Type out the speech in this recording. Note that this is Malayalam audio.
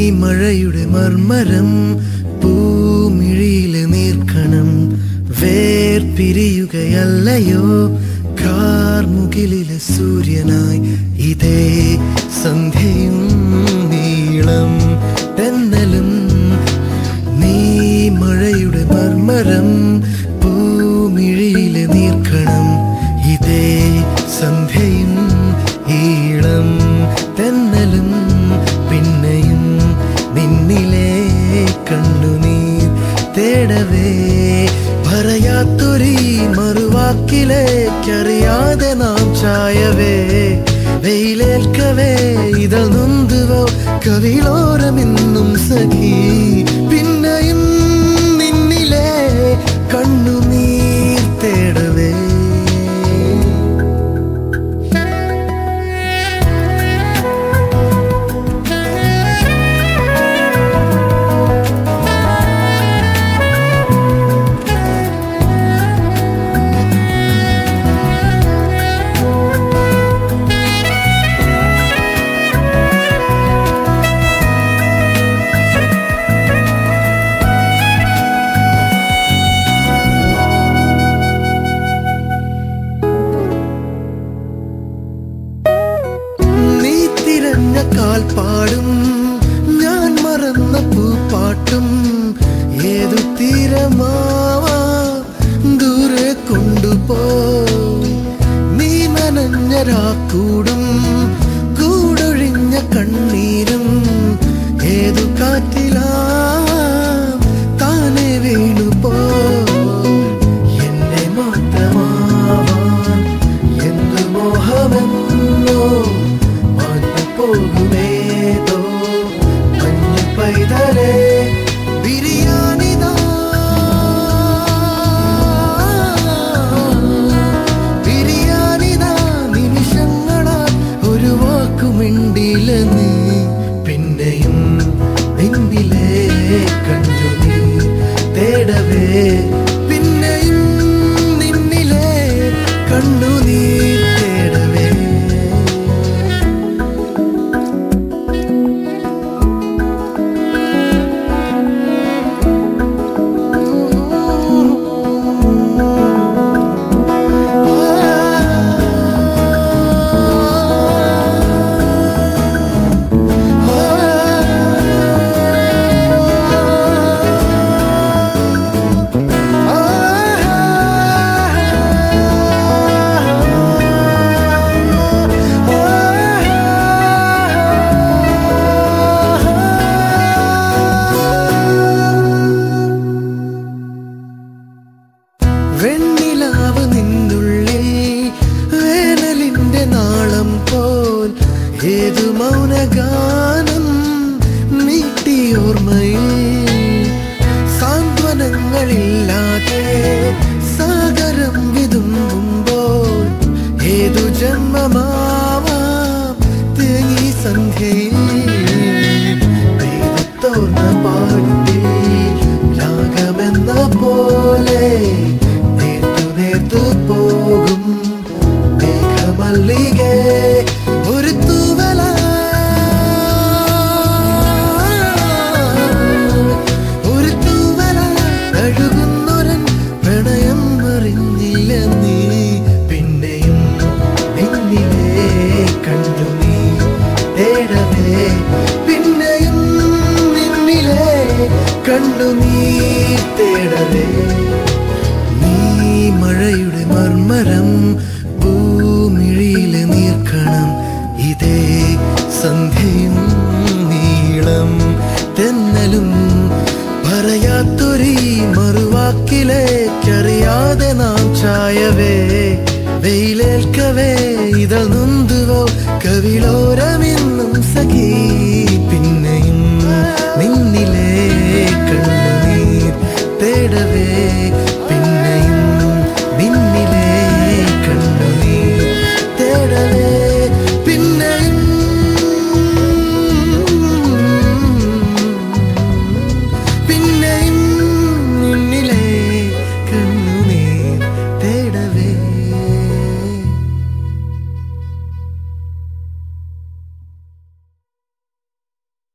മഴയുടെ മർമരം പൂമിഴിയിലെ നീർക്കണം വേർപിരിയുകയല്ലയോ കാർമുകിലിലെ സൂര്യനായി ഇതേ സന്ധ്യയും നീളം തെന്നലും നീ മഴയുടെ മർമരം പൂമിഴിയിലെ നീർക്കണം ഇതേ സന്ധ്യയും ഈളം തെന്നലും പിന്നെയും നിന്നിലെ കണ്ണുനീർ തേടവേ പറയാത്തൊരീ മറുവാക്കിലേക്കറിയാതെ നാം ചായവേ വെയിലേൽക്കവേ ഇതൾ നൊന്തുവോ കവിളോരമെന്നും സഖി പിന്നെയും നിന്നിലെ കണ്ണുനീർ തേടവേ നീ തിരഞ്ഞ കാൽപ്പാടും ഞാൻ മറന്ന പൂപ്പാട്ടും ഏതു തീരമാവാ ദൂരെ കൊണ്ടുപോ നീ നനഞ്ഞ രാക്കൂടും കൂടൊഴിഞ്ഞ കണ്ണീരും ഏതു കാറ്റിലാ താനെ വീണുപോ എന്നെ മാത്രമാവാൻ എന്ത് മോഹമെന്നോ മാഞ്ഞു പോകുമേതോ മഞ്ഞു പൈതലേ ബിരിയാണിതാ ബിരിയാണിതാ നിമിഷങ്ങളാൽ ഒരു വാക്കുമിണ്ടില്ല നീ പിന്നെയും നിന്നിലെ കണ്ടു നീ തേടവേ പിന്നെയും നിന്നിലെ കണ്ണു നീ തേടവേ വെണ്ണിലാവ് നിന്നുള്ളിൽ വേനലിന്റെ നാളം പോൽ ഏതു മൗനഗാനം നീട്ടിയോർമ്മയിൽ സാന്ത്വനങ്ങളില്ലാതെ സാഗരം വിതുമ്പുമ്പോൾ ഏതു ജന്മമാവാം തേങ്ങി സന്ധ്യയിൽ പെയ്തുത്തോർന്ന പാട്ടിൽ രാഗമെന്ന പോലെ നേർത്തു നേർത്തു പോകും മേഘമല്ലികെ ഒരു തൂവല ഒരു തൂവല കഴുകുന്നൊരൻ പ്രണയം അറിഞ്ഞില്ല നീ പിന്നെയും നിന്നിലെ കണ്ടു നീ തേടവേ പിന്നെയും നിന്നിലെ കണ്ടു നീ തേടവേ നീ മഴയുടെ മർമരം ഭൂമിഴിയിലെ നീർക്കണം ഇതേ സന്ധ്യയും നീളം തെന്നലും പറയാത്തൊരീ മറുവാക്കിലേക്കറിയാതെ നാം ചായവേ വെയിലേൽക്കവേ ഇതൾ നൊന്തുവോ കവിളോരമെന്നും സഖി പിന്നെയും നിന്നിലെ കണ്ണുനീർ തേടവേ പിന്നെയും നിന്നിലെ കണ്ണുനീർ തേടവേ പിന്നെയും പിന്നെയും